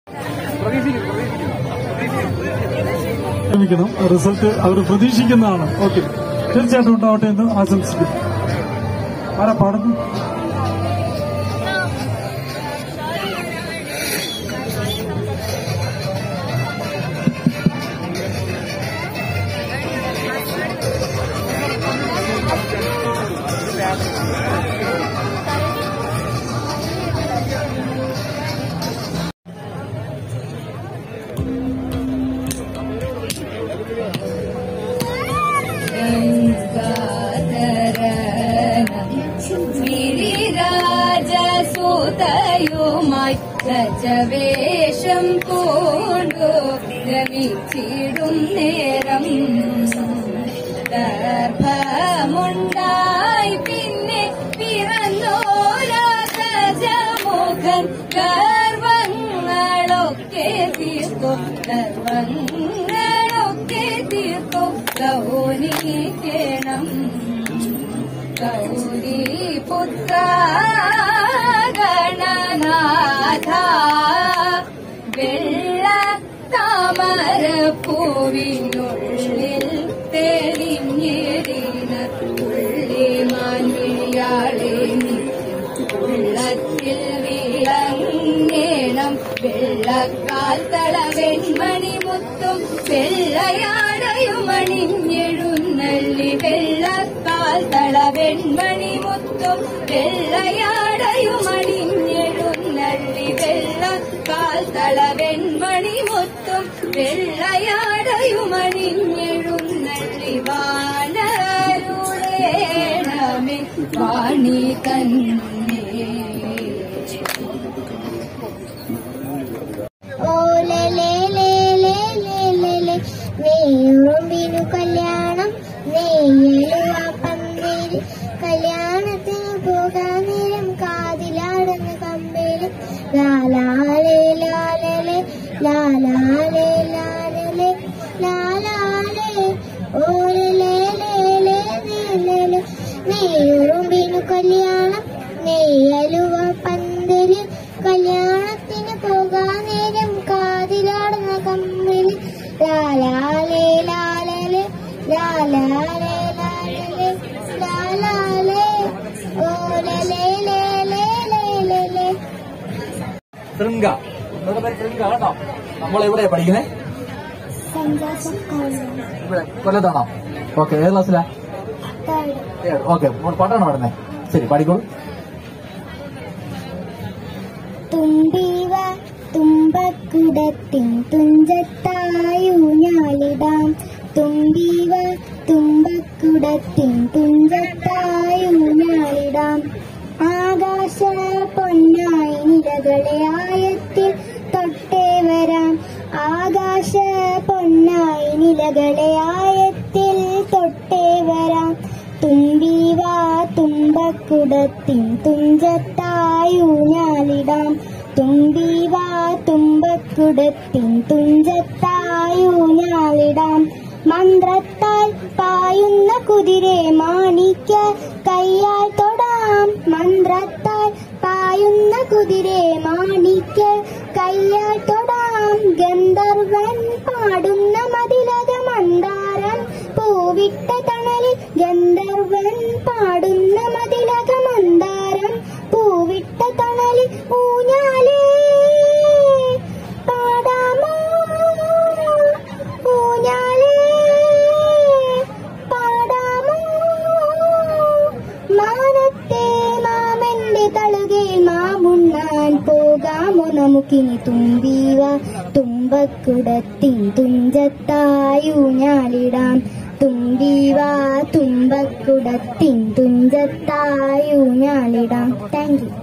ശ്രമിക്കണം റിസൾട്ട് അവർ പ്രതീക്ഷിക്കുന്നതാണ് ഓക്കെ തീർച്ചയായിട്ടും ഉണ്ടാവട്ടെ എന്ന് ആശംസിക്കുന്നു ആരാ പാടുന്നു ഗിരിരാജസൂതയുമായി ഗജവേഷം പൂണ്ടു രമിച്ചിടും നേരം ഗർഭമുണ്ടായി പിന്നെ പിറന്നോരാജമുഖൻ ഗർവങ്ങളൊക്കെ തീർത്തു ഗർവങ്ങളൊക്കെ തീർത്തു ഗൗരീകേണം ഗൗരി പുത്ര ഗണനാഥ വെള്ള താമര പൂവിനുള്ളിൽ തെളിഞ്ഞിരുന്ന പുള്ളി മാൻവിളിയാളെ ഉള്ളത്തിൽ വിളങ്ങേണം വെള്ളക്കാൽ തള വെൺമണിമുത്തും വെള്ളയാടയുമണിഞ്ഞെഴുന്നള്ളി വെള്ളക്കാൽ തള വെൺമണിമുത്തും വെള്ളയാടയുമണിഞ്ഞെഴുന്നള്ളി വെള്ളക്കാൽ തള വെൺമണിമുത്തും വെള്ളയാടയുമണിഞ്ഞെഴുന്നള്ളി വാണരുളേണമേ വാണി തന്നെ നെയ്യുറുമ്പിനു കല്യാണം നെയ്യലുവ പന്തേര് കല്യാണത്തിന് പോകാൻ നേരം കാതിലാടുന്ന കമ്പേര് ലാലാലേ ലാലലേ ലാലാലേ ലാലലേ ലാലാലേ ഓലലേ ലേലേ ലേലേ നെയ്യുറുമ്പിനു കല്യാണം നെയ്യലുവ പന്തല് കല്യാണത്തിന് പോകാൻ നേരം കാതിലാടുന്ന കമ്പില് ലാലാലേ ലാലലേ ലാലാലേ ലാലലേ ലാലാലേ ഓലലേ ലേലേ ലേലേ ശൃംഗ ഇവിടെ പേര് ശൃംഗ കേട്ടോ നമ്മൾ എവിടെയാ പഠിക്കുന്നേ ഇവിടെ കൊല്ലത്താണോ ഓക്കെ ഏത് ക്ലാസ്സിലാ ഓക്കെ പാട്ടാണോ പാടുന്നേ ശരി പാടിക്കോളൂ തുമ്പീവ തുമ്പക്കുടത്തിൻ തുഞ്ചത്തായൂഞ്ഞാലിടാം തുമ്പീവ തുമ്പക്കുടത്തിൻ തുഞ്ചത്തായൂഞ്ഞാലിടാം ആകാശ പൊന്നായി നിലകളെ ആയത്തിൽ തൊട്ടേ വരാം ആകാശ പൊന്നായി നിലകളെ ആയത്തിൽ തൊട്ടേ വരാം തുമ്പീവ തുമ്പക്കുടത്തിൻ തുഞ്ചത്തായൂഞ്ഞാലിടാം തുമ്പീവ തുമ്പക്കുടത്തിൻ തുഞ്ചത്തായൂഞ്ഞാലിടാം മന്ത്രത്താൽ പായുന്ന കുതിരെ മാണിക്ക കയ്യാൽ തൊടാം മന്ത്രത്താൽ പായുന്ന കുതിരെ മാണിക്ക കയ്യാൽ തൊടാം ഗന്ധർവൻ പാടുന്ന മതിലക മന്ദാരം പൂവിട്ട തണലിൽ ഗന്ധർവൻ പാടുന്ന മതിലക മന്ദാരം പൂവിട്ട തണലിൽ ഊഞ്ഞാലേ പാടാമോ ഊഞ്ഞാലേ പാടാമോ മാനത്തെ മാമന്റെ തളുകയിൽ മാമുണ്ണാൻ പോകാമോ നമുക്കിനി തുമ്പീവ തുമ്പക്കുടത്തിൻ തുഞ്ചത്തായൂഞ്ഞാലിടാം തുമ്പീവ തുമ്പക്കുടത്തിൻ തുഞ്ചത്തായൂഞ്ഞാലിടാം താങ്ക് യു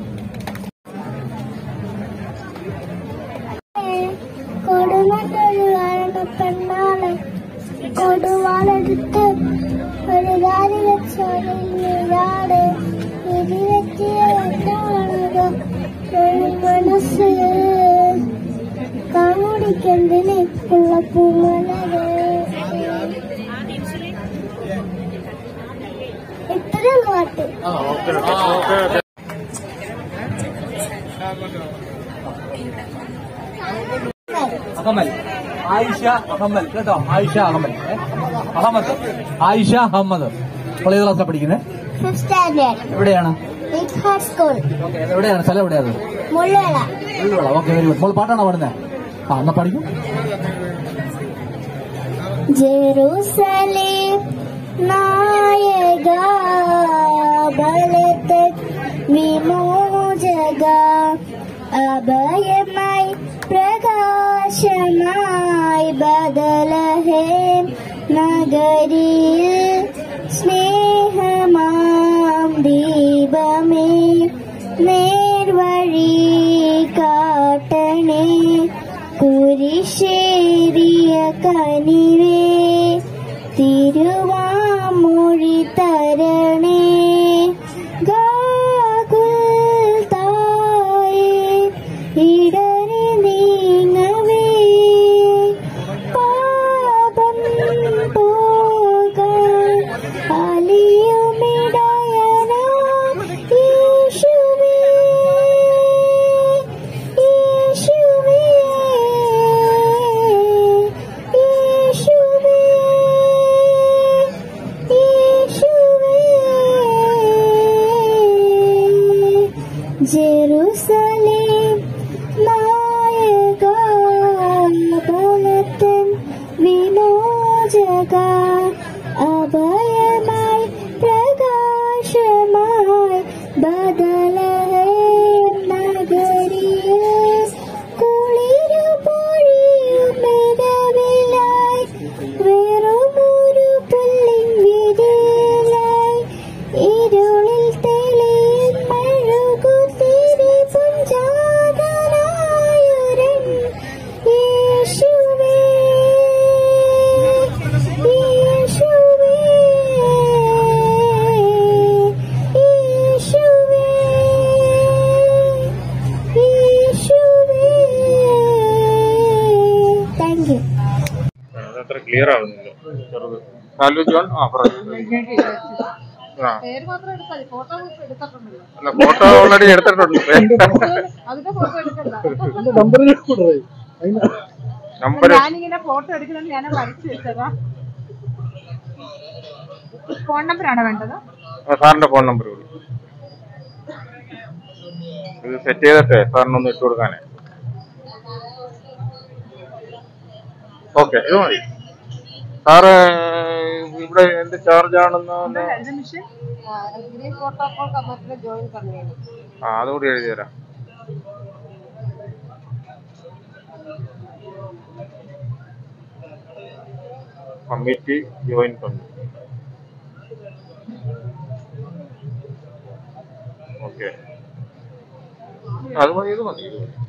കൊടുമട്ടൊരു പെണ്ണാളെ കൊടുവാളെടുത്ത് ഒരു കാലി വെച്ചോടെ വിധിവെറ്റിയ വട്ടമാണത് ഒരു മനസ്സ് കാമുടിക്കെന്തിന് ഉള്ള പൂമലരെ ഇത്രയും പാട്ട് ആ ഓക്കെ അഹമ്മൽ ആയിഷ അഹമ്മൽ കേട്ടോ ആയിഷ അഹമ്മൽ ഏ? അഹമ്മദ് ആയിഷ അഹമ്മദ് ഇപ്പോൾ ഏത് ക്ലാസ്സിലാണ് പഠിക്കുന്നത് ഫിഫ്ത് സ്റ്റാൻഡേർഡ് എവിടെയാണ് വിഘാർ സ്കൂൾ ഓക്കെ എവിടെയാണ് സ്ഥലം എവിടെയാണ് Mulluvila Ulluvila okay very good മോൾ പാട്ടാണോ പാടുന്നത് ആ എന്നാ പഠിക്കും ജെറൂസലേം നായക ബലത്തെ വിമോചക അഭയമായി പ്രകാശമായി ബദലഹേം നഗരിയിൽ സ്നേഹമാം ദീപമേ നേർവഴി കാട്ടണേ കുരിശേരിയ കനിവേ തിരുവാമൊഴി തരണേ ഗാകുൽ തായേ ഇടറി നീങ്ങവേ പാപം പോകാൻ അലിയുമിടയന യേശുവേ യേശുവേ യേശുവേ യേശുവേ ജെറുസലേം നായക ബലത്തൻ വിമോചക അഭയമായി പ്രകാശമായി ബദലഹേം നഗരിയിൽ കുളിരു പൊഴിയും മികവിലായി വെറുമൊരു പുല്ലിൻ വിരിയിലായി ഇരുളിൽ തെളിയും മെഴുകുതിരി പുഞ്ചാതനായൊരൻ യേശുവേ യേശുവേ യേശുവേ യേശുവേ താങ്ക് യു അതത്ര ക്ലിയർ ആവുന്നില്ല ചെറുത് സാലു ജോൺ ആ പറഞ്ഞു ആ പേര് മാത്രം എടുത്താൽ മതി. ഫോട്ടോ എടുത്തിട്ടുണ്ടല്ലോ അല്ല ഫോട്ടോ ഓൾറെഡി എടുത്തിട്ടുണ്ട് അതിന്റെ ഫോട്ടോ എടുക്കണ്ട നമ്പർ ഞാനിങ്ങനെ ഫോട്ടോ എടുക്കുന്നത് ഞാൻ വരച്ചു വെച്ചതാ ഫോൺ നമ്പർ ആണോ വേണ്ടത് സാറിന്റെ ഫോൺ നമ്പർ കൂടി ഇത് സെറ്റ് ചെയ്തിട്ടേ സാറിനൊന്ന് ഇട്ട് കൊടുക്കാനേ ഓക്കെ ഇത് മതി സാറ് ഇവിടെ എന്ത് ചാർജ് ആണെന്ന് ഒന്ന് മിഷൻ ഗ്രീൻ പ്രോട്ടോകോൾ കമ്മിറ്റിയുടെ ജോയിൻ കൺവീനർ ആ അതുകൂടി എഴുതി തരാം കമ്മിറ്റി ജോയിൻ കമ്മിറ്റി ഓക്കെ അത് മതി ഇത് മതി ഇത് മതി